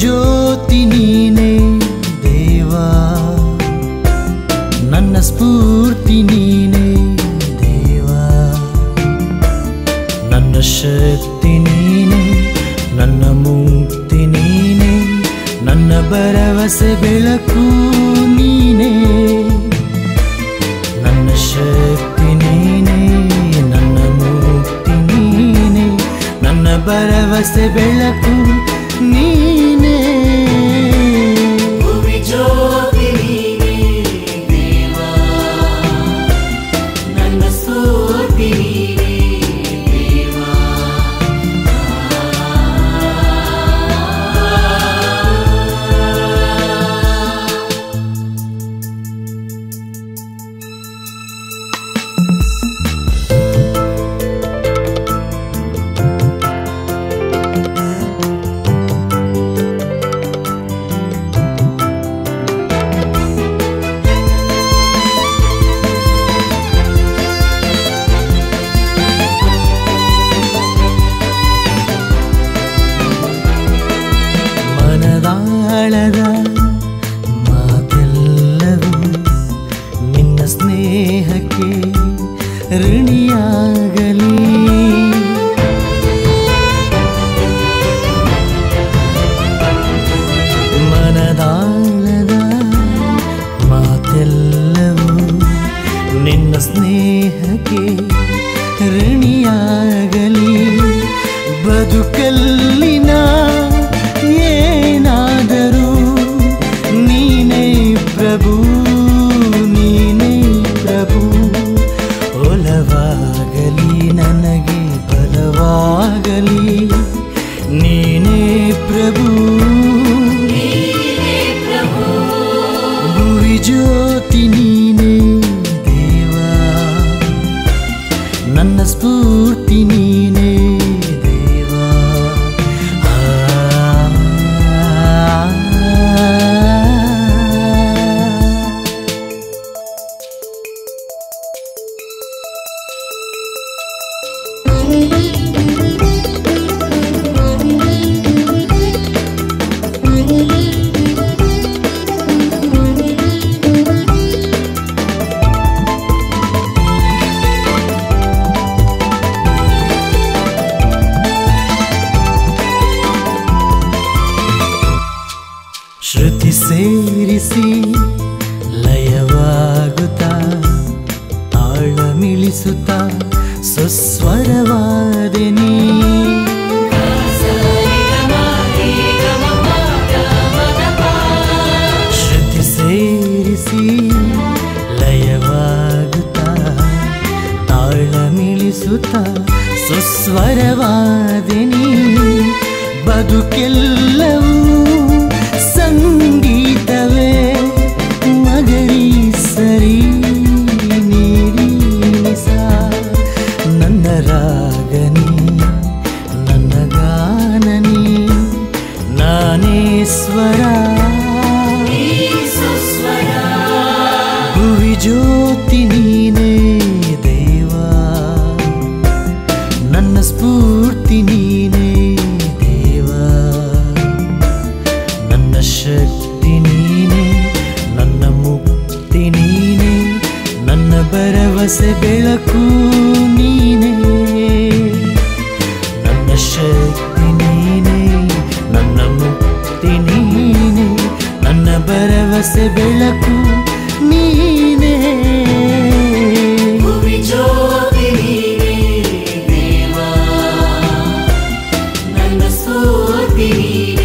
ಜ್ಯೋತಿ ನೀನೇ ದೇವಾ ನನ್ನ ಸ್ಫೂರ್ತಿ ನೀನೇ ದೇವಾ ನನ್ನ ಶಕ್ತಿ ನೀನೇ ನನ್ನ ಮುಕ್ತಿ ನೀನೇ ನನ್ನ ಭರವಸೆ ಬೆಳಕು ನೀನೇ ನನ್ನ ಶಕ್ತಿ ನೀನೇ ನನ್ನ ಮುಕ್ತಿ ನೀನೇ ನನ್ನ ಭರವಸೆ ಬೆಳಕು ನೀನೇ ಭುವಿ ಜ್ಯೋತಿ ನೀನೇ ದೇವಾ ನನ್ನ ಸ್ಫೂರ್ತಿ ನೀನೇ ದೇವಾ ಮನದಾಳದ ಮಾತೆಲ್ಲವೂ ನಿನ್ನ ಸ್ನೇಹಕ್ಕೆ ಋಣಿಯಾಗಲಿ ಮನದಾಳದ ಮಾತೆಲ್ಲವೂ ನಿನ್ನ ಸ್ನೇಹಕ್ಕೆ ಋಣಿಯಾಗಲಿ ಬದುಕಲ್ಲಿನ ಏನಾದರೂ ನೀನೇ ಪ್ರಭು ನೀನೇ ಪ್ರಭು ಒಲವಾಗಲಿ ನನಗೆ ಬಲವಾಗಲಿ ನೀನೇ ಪ್ರಭು ಭುವಿ ಜ್ಯೋತಿ ನೀನೇ ದೇವಾ ನನ್ನ ಸ್ಫೂರ್ತಿ ನೀನೇ ದೇವಾ ಆ ಶ್ರುತಿ ಸೇರಿಸಿ ಲಯವಾಗುತ್ತಾ ತಾಳ ಮಿಳಿಸುತ್ತಾ ಸುಸ್ವರವಾದೆ ನೀ ಶ್ರುತಿ ಸೇರಿಸಿ ಲಯವಾಗುತ್ತಾ ತಾಳ ಮಿಳಿಸುತ್ತಾ ಸುಸ್ವರವಾದೆ ನೀ ಬದುಕೆಲ್ಲವೂ ಸಂಗೀತವೇ ಮಗರಿ ಸರಿ ನೀರಿ ಸ ನನ್ನ ರಾಗನಿ ನನ್ನ ಗಾನನಿ ನಾನೇ ಸ್ವರ ಭುವಿ ಜ್ಯೋತಿ ನೀನೇ ದೇವಾ ನನ್ನ ಸ್ಫೂರ್ತಿ ನೀನೇ ದೇವಾ ನನ್ನ ಶಕ್ತಿ ನೀನೇ ನನ್ನ ಮುಕ್ತಿ ನೀನೇ ನನ್ನ ಭರವಸೆ ಬೆಳಕು ನೀನೇ ನನ್ನ ಶಕ್ತಿ ನೀನೇ ನನ್ನ ಮುಕ್ತಿ ನೀನೇ ನನ್ನ ಭರವಸೆ ಬೆಳಕು ನೀನೇ ಭುವಿ ಜ್ಯೋತಿ ನೀನೇ ದೇವಾ ನನ್ನ ಸ್ಫೂರ್ತಿ ನೀನೇ